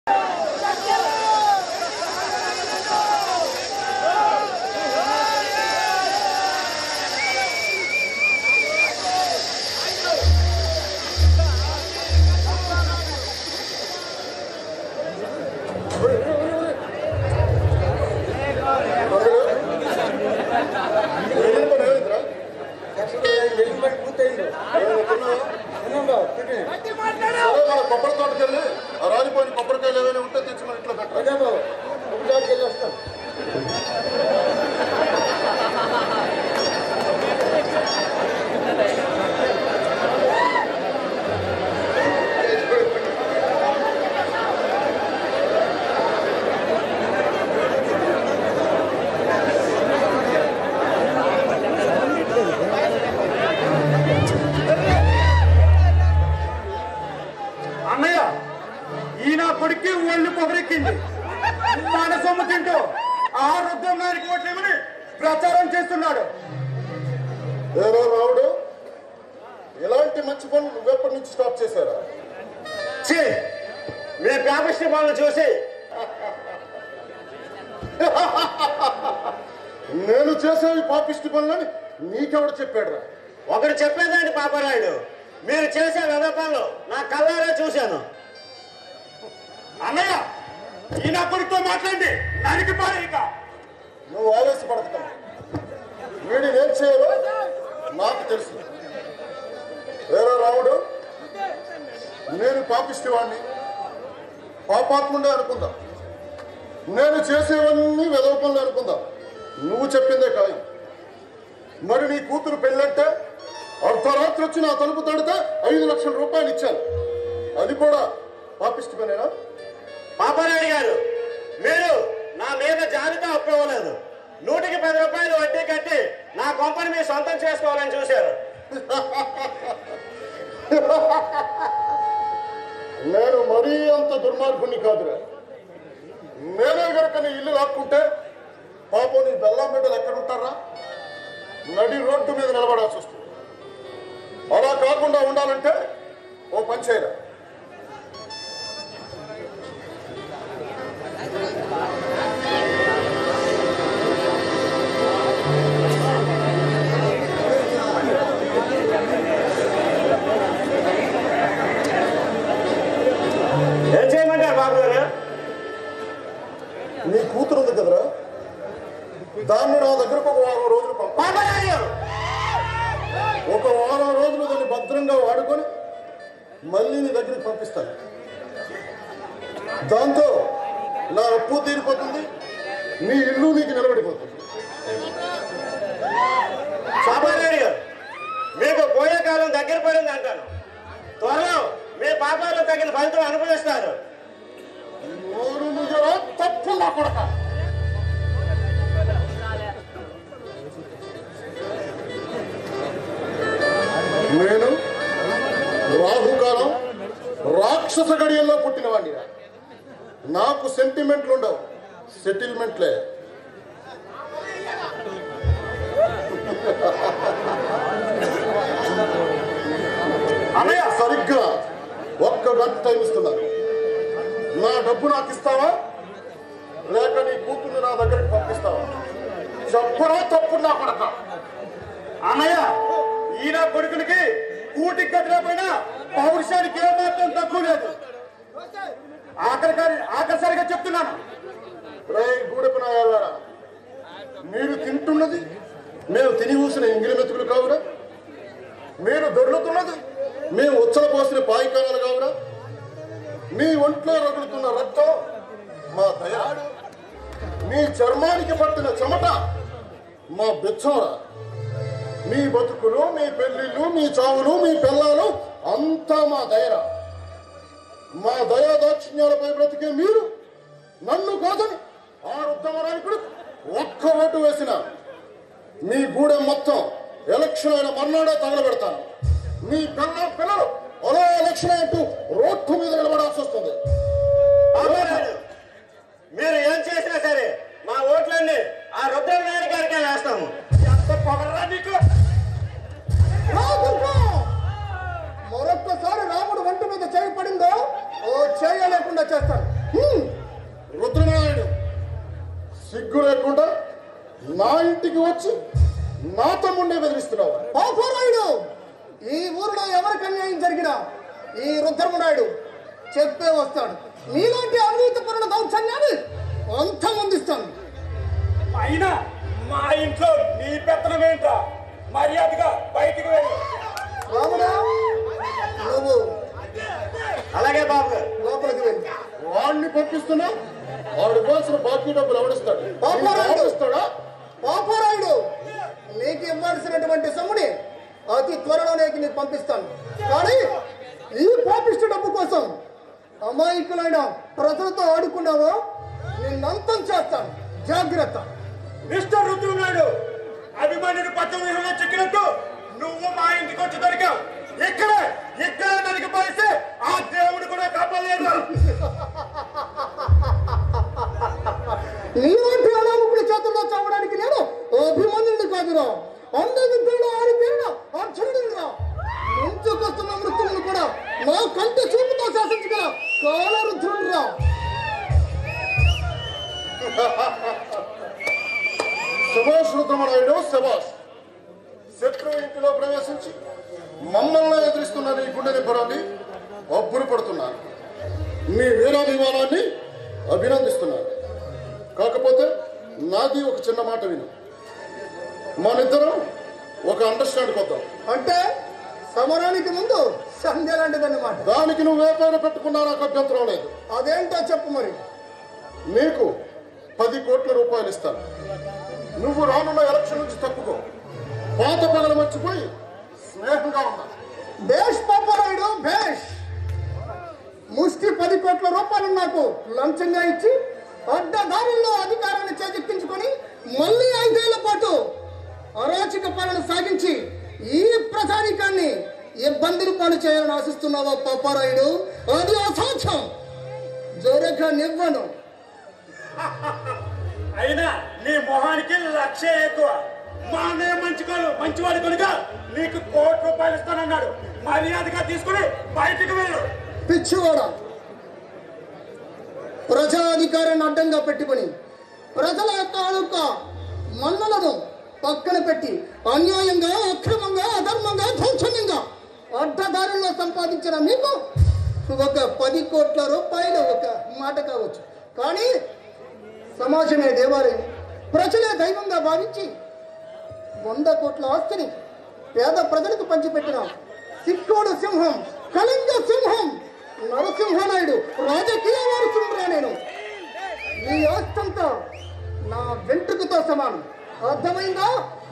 కొబ్బరి తోటకి వెళ్ళి ఆ రాలిపోయిన కొబ్బరికాయలు ఏమైనా ఉంటే తెచ్చి మన ఇంట్లో పెట్టరా అన్నయ్య ఈయన కొడుక్కి ఒళ్ళు పొగరెక్కింది మన సొమ్ము తింటూ ఆ రుద్రం గారికి ఓట్లేమని ప్రచారం చేస్తున్నాడు ఏరో రావుడు ఇలాంటి మంచి పనులు నువ్వెప్పటి నుంచి స్టార్ట్ చేశారా ఛీ, మీ వ్యాపిష్టి పనులు చూసి నేను చేసేవి పాపిష్టి పనులని నీకెవడు చెప్పాడురా ఒకడు చెప్పేదాన్ని పాపరాయుడు మీరు చేసే వెద పనులు నా కళ్ళారా చూశాను అన్నయ్య ఈయన కొడుకుతో మాట్లాడి దానికి పారేయక నువ్వు ఆవేశపడతావు వీడిని ఏం చేయాలో నాకు తెలుసు వేరే రాముడు నేను పాపిష్టివాణ్ణి పాపాత్ముండే అనుకుందాం నేను చేసేవన్నీ వెదవ పనులు అనుకుందాం నువ్వు చెప్పిందే ఖాయం మరి నీ కూతురు పెళ్ళంటే అర్ధరాత్రి వచ్చి నా తలుపు తడితే ఐదు లక్షల రూపాయలు ఇచ్చాను అది కూడా పాపిష్టి పనేనా పాపరాయుడు గారు మీరు నా మీద జాబితా ఒప్పుకోలేదు నూటికి పది రూపాయలు వడ్డీ కట్టి నా కొంపని మీరు సొంతం చేసుకోవాలని చూశారు నేను మరీ అంత దుర్మార్గుణ్ణి కాదురా నేనే గనక నీ ఇల్లు లాక్కుంటే పాపం నీ బెల్లం బిడ్డలు ఎక్కడ ఉంటారా నడి రోడ్డు మీద నిలబడాల్సి వస్తుంది అలా కాకుండా ఉండాలంటే ఓ పని చేయరా ఏం చేయమంటారు బాబు గారు నీ కూతురు ఉంది కదరా దాన్ని నా దగ్గరకు ఒక వారం రోజులు పంప పాపరాయుడు ఒక వారం రోజులు దాన్ని భద్రంగా వాడుకొని మళ్ళీ నీ దగ్గరికి పంపిస్తాను దాంతో నా అప్పు తీరిపోతుంది నీ ఇల్లు నీకు నిలబడిపోతుంది పాపరాయుడు గారు మీకు పోయే కాలం దగ్గర పడింది అంటాను త్వరలో మీ పాపాలకు తగిన ఫలితం అనుభవిస్తారు నోరు ముయ్యరా తప్పు నా కొడక నేను రాహుకాలం రాక్షస గడియల్లో పుట్టినవాడిని నాకు సెంటిమెంట్లు ఉండవు సెటిల్మెంట్లే అన్నయ్య సరిగ్గా ఒక్క గంట టైం ఇస్తున్నారు నా డబ్బు నాకు ఇస్తావా లేక నీ కూతుర్ని నా దగ్గరికి పంపిస్తావా చెప్పరా తప్పు నా కొడక అన్నయ్య ఈయన కొడుకునికి కూటికి కట్టలేకపోయినా పౌరుషానికి ఏమాత్రం తక్కువ లేదు ఆఖరి ఆఖరిసరిగా చెప్తున్నాను రే గూడెపు నాయాలారా మీరు తింటున్నది మేము తిని ఊసిన ఎంగిలి మెతుకులు కావురా మీరు దొర్లుతున్నది మేము ఉచ్చల పోసిన పాయికాయలు కావురా మీ ఒంట్లో రగులుతున్న రక్తం మా దయ మీ చర్మానికి పట్టిన చెమట మా బెచ్చంరా మీ బతుకులు మీ పెళ్లిళ్ళు మీ చావులు మీ పిల్లలు అంతా మా దయరా మా దయా దాక్షిణ్యాలపై బ్రతికే మీరు నన్ను కాదని ఆ ఉత్తమ నాయకుడు ఒక్క ఓటు వేసిన మీ గూడెం మొత్తం ఎలక్షన్ అయిన మర్నాడే తగలబెడతాను మీ పిల్ల పిల్లలు అలా ఎలక్షన్ అంటూ రోడ్డు మీద నిలబడాల్సి వస్తుంది పాపరాయుడు, మీరు ఏం చేసినా సరే మా ఓట్లన్నీ ఆ రుద్రం గారి గారికే వేస్తాము ఎంత పొగరా నీకు మరొక్కసారి రాముడు వంట మీద చేయి పడిందో ఓ చేయలేకుండా చేస్తాను సిగ్గు లేకుండా నా ఇంటికి వచ్చి నా తమ్ముడినే బెదిరిస్తున్నావు పాపరాయుడు ఈ ఊరిలో ఎవరికి అన్యాయం జరిగినా ఈ రుద్రమనాయుడు చెప్పే వస్తాడు మీలాంటి అవినీతి పరుల దౌర్జన్యాన్ని అంతమందిస్తాను అయినా మా ఇంట్లో నీ పెత్తనం ఏంట్రా మర్యాదగా బయటికి వెళ్ళు రాముడా నువ్వు అలాగే బాబు గారు లోపలికి వెళ్ళి వాడిని పంపిస్తున్నా వాడు ఇవ్వాల్సిన బాకీ డబ్బులు ఎవడిస్తాడు పాపరాయుడు. ఎవడిస్తాడా పాపరాయుడు నీకు ఇవ్వాల్సినటువంటి సొమ్ముని అతి త్వరలోనే నీకు పంపిస్తాను కానీ ఈ పాపిష్టి డబ్బు కోసం అమాయకులైన ప్రజలతో ఆడుకున్నావో నిన్నంతం చేస్తాను జాగ్రత్త మిస్టర్ రుద్రునాయుడు అభిమానుడు పచ్చ వ్యూహంలో చిక్కినట్టు నువ్వు మా ఇంటికి వచ్చి దొరికావు ఇక్కడ ఇక్కడ నరికి పోయిస్తే ఆ దేవుడు కూడా కాపాడలేదు నీలాంటి అనామకుడి చేతుల్లో చావడానికి నేను అభిమన్యుడిని కాదురా అంద విద్యలో ఆరి పేరున అర్జునుడిరా ముంచుకొస్తున్న మృత్యువును కూడా నా కంటి చూపుతో శాసించగల కాలరుద్రుడురా సుభాష్ రుద్రమనాయుడు సుభాష్ శత్రువు ఇంటిలో ప్రవేశించి మమ్మల్ని ఎదురిస్తున్న నీ గుండె నిబ్బరాన్ని అబ్బురు పడుతున్నాను నీ వీరాభిమానాన్ని అభినందిస్తున్నాను కాకపోతే నాది ఒక చిన్న మాట విను మనిద్దరం ఒక అండర్స్టాండ్ కొద్దాం అంటే సమరానికి ముందు సంధ్య లాంటిదన్నమాట దానికి నువ్వు ఏ పేరు పెట్టుకున్నా నాకు అభ్యంతరం లేదు అదేంటో చెప్పు మరి నీకు పది కోట్ల రూపాయలు ఇస్తాను నువ్వు రానున్న ఎలక్షన్ నుంచి తప్పుకో పాత పగలు మర్చిపోయి స్నేహంగా ఉన్నా బేష్ పాపరాయుడు బేష్ ముష్టి పది కోట్ల రూపాయలు నాకు లంచంగా ఇచ్చి అడ్డదారుల్లో అధికారాన్ని చేజిక్కించుకొని మళ్ళీ ఐదేళ్ల పాటు అరాచక పాలన సాగించి ఈ ప్రజానికాన్ని ఇబ్బందులు పాలు చేయాలని ఆశిస్తున్నావా పాపారాయుడు అది అసాధ్యం జరగనివ్వను అయినా నీ మొహానికి లక్షే ఎక్కువ మా అన్నయ్య మంచికోడు మంచివాడు కనుక నీకు కోటి రూపాయలు ఇస్తానన్నాడు మర్యాదగా తీసుకుని బయటికి వెళ్ళు పిచ్చివాడ ప్రజా అధికారాన్ని అడ్డంగా పెట్టుకుని ప్రజల యొక్క యొక్క మన్నలను పక్కన పెట్టి అన్యాయంగా అక్రమంగా అధర్మంగా దౌర్జన్యంగా అడ్డదారుల్లో సంపాదించిన మీకు ఒక పది కోట్ల రూపాయలు ఒక మాట కావచ్చు కానీ సమాజమే దేవాలయం ప్రజలే దైవంగా భావించి వంద కోట్ల ఆస్తిని పేద ప్రజలకు పంచిపెట్టిన సిక్కోడు సింహం కళింగ సింహం నరసింహనాయుడు రాజకీయ వారసుడురా నేను ఈ ఆస్తంతా నా వెంట్రుకతో సమానం అర్థమైందా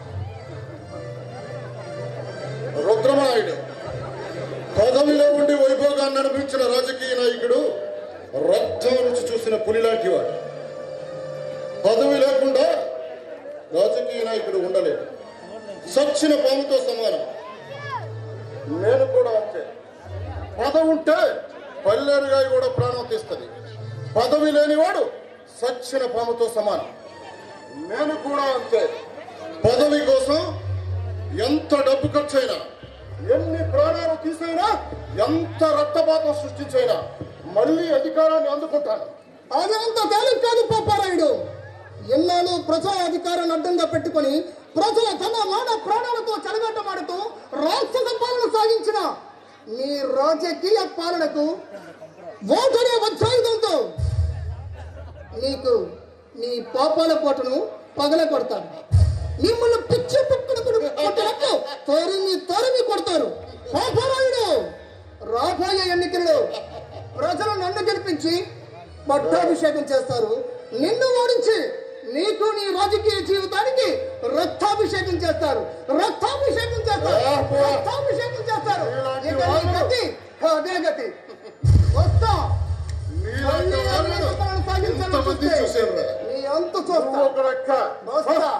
రుద్రమనాయుడు పదవిలో ఉండి వైభోగాన్ని అనుభవించిన రాజకీయ నాయకుడు రక్తం రుచి చూసిన పులి లాంటి వాడు పదవి లేకుండా రాజకీయ నాయకుడు ఉండలేడు సచ్చిన పాముతో సమానం నేను కూడా అంతే పదవి ఉంటే పల్లెరుగాయ కూడా ప్రాణం తీస్తుంది పదవి లేనివాడు సచ్చిన పాముతో సమానం నేను కూడా అంతే పదవి కోసం ఎంత డబ్బు ఖర్చైనా ఎన్ని ప్రాణాలు తీసైనా ఎంత రక్తపాతం సృష్టించైనా మళ్ళీ అధికారాన్ని అందుకుంటాను అది అంత తేలిక కాదు పాపారాయుడు ఎన్నాళ్ళు ప్రజా అధికారాన్ని అడ్డంగా పెట్టుకొని ప్రజల తన మాన ప్రాణాలతో చెలగట్టమాడుతూ రాక్షస పాలన సాగించిన మీ రాజకీయ పాలనకు ఓటనే వజ్రాయుధంతో నీకు నీ పాపాల పోటను పగల కొడతారు మిమ్మల్ని పిచ్చి పుట్టుడు కొట్టినట్టు తరిమి తరిమి కొడతారు పాపరాయుడు రాబోయే ఎన్నికల్లో ప్రజలు నన్ను గెలిపించి పట్టాభిషేకం చేస్తారు నిన్ను ఓడించి నీకు నీ రాజకీయ జీవితానికి రక్తాభిషేకం చేస్తారు రక్తాభిషేకం చేస్తారు రక్తాభిషేకం చేస్తారు ఇక నీ గతి అదే గతి వస్తా నీలాంటి మళ్ళీ వాళ్ళను అవినీతి పనులు సాగించాలని ఎంతమంది చూస్తే చూశారురా? నీ అంత నువ్వు చూస్తా ఒక లెక్క వస్తా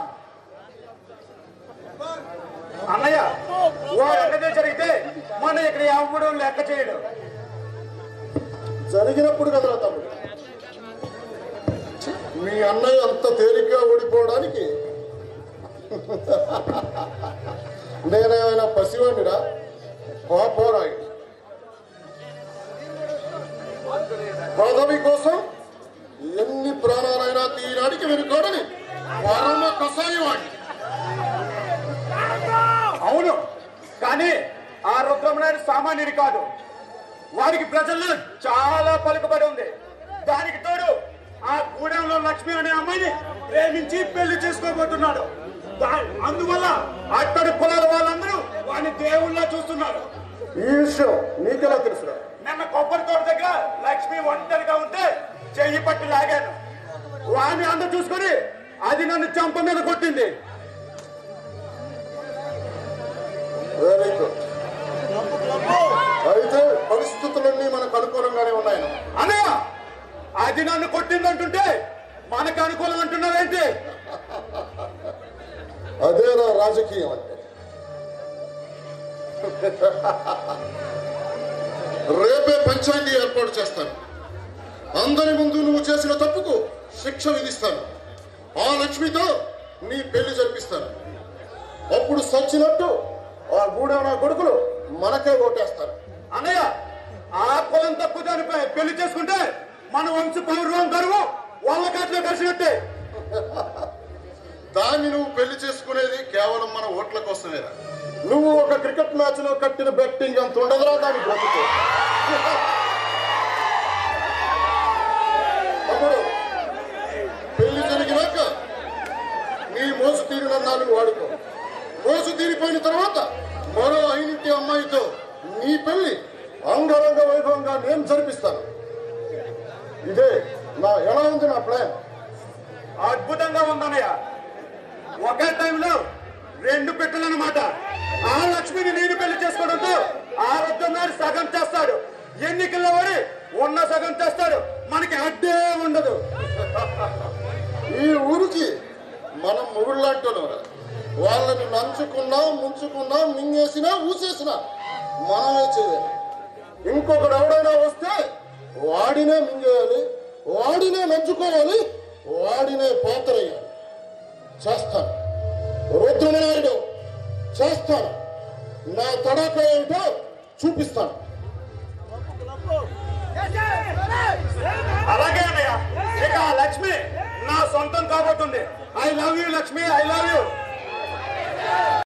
అన్నయ్య వాడన్నదే జరిగితే మన ఇక్కడ ఎవడు లెక్క చేయడు జరిగినప్పుడు కదరా తమ్ముడు మీ అన్నయ్య అంత తేలిగ్గా ఓడిపోవడానికి నేనేమైనా పసివాడిరా పాపోరాయి పదవి కోసం ఎన్ని ప్రాణాలైనా తీయడానికి వెనుకోడని అభిమానిని కాదు వారికి ప్రజల్లో చాలా పలుకుబడి ఉంది దానికి తోడు ఆ గూడెంలో లక్ష్మి అనే అమ్మాయిని ప్రేమించి పెళ్లి చేసుకోబోతున్నాడు దా- అందువల్ల అక్కడి కులాల వాళ్ళందరూ వాడిని దేవుళ్ళ చూస్తున్నారు ఈ విషయం నీకెలా తెలుసురా నిన్న కొబ్బరి తోట దగ్గర లక్ష్మి ఒంటరిగా ఉంటే చెయ్యి పట్టి లాగాను వాడిని అంద చూసుకొని అది నన్ను చంప మీద కొట్టింది వెరీ గుడ్ అయితే పరిస్థితులన్నీ మనకు అనుకూలంగానే ఉన్నాయి అనయ్య అది నన్ను కొట్టిందంటుంటే మనకు అనుకూలం అంటున్నావేంటి అదేనా రాజకీయం అంటే రేపే పంచాయతీ ఏర్పాటు చేస్తాను అందరి ముందు నువ్వు చేసిన తప్పుకు శిక్ష విధిస్తాను ఆ లక్ష్మితో నీ పెళ్లి జరిపిస్తాను అప్పుడు సచ్చినట్టు ఆ గూడెం నా కొడుకులు మనకే ఓటేస్తారు అన్నయ్య ఆ కులం తప్పు దానిపై పెళ్లి చేసుకుంటే మన వంశ పౌర్వం గర్వం వాళ్ళ కాట్లో కలిసినట్టే దాన్ని నువ్వు పెళ్లి చేసుకునేది కేవలం మన ఓట్ల కోసమేరా నువ్వు ఒక క్రికెట్ మ్యాచ్ లో కట్టిన బెట్టింగ్ అంత ఉండదురా దాని బ్రతుకు తమ్ముడు పెళ్లి జరిగినాక నీ మోసు తీరిన నాలుగు వాడుకో మోసు తీరిపోయిన తర్వాత మరో ఐనింటి అమ్మాయితో నీ పెళ్లి అంగరంగ వైభవంగా నేను జరిపిస్తాను ఇదే నా ఎలా ఉంది నా ప్లాన్ అద్భుతంగా ఉందన్నయ్య ఒకే టైంలో రెండు పెట్టలన్నమాట ఆ లక్ష్మిని నేను పెళ్లి చేసుకోవడంతో ఆ వద్దన్నాడు సగం చేస్తాడు ఎన్నికల్లో వాడి ఉన్న సగం చేస్తాడు మనకి అడ్డే ఉండదు ఈ ఊరికి మనం మొగుళ్ళంటున్నాం వాళ్ళని నంచుకున్నా ముంచుకున్నా మింగేసినా ఊసేసినా మనమే చేయాలి ఇంకొకడు ఎవడైనా వస్తే వాడినే మింగేయాలి వాడినే నంచుకోవాలి వాడినే పాత్రయ్యాలి చేస్తాను రుద్రమనాయుడు చేస్తాను నా తడాక ఏంటో చూపిస్తాను అలాగే అన్నయ్య ఇక ఆ లక్ష్మి నా సొంతం కాబోతుంది I love you Lakshmi I love you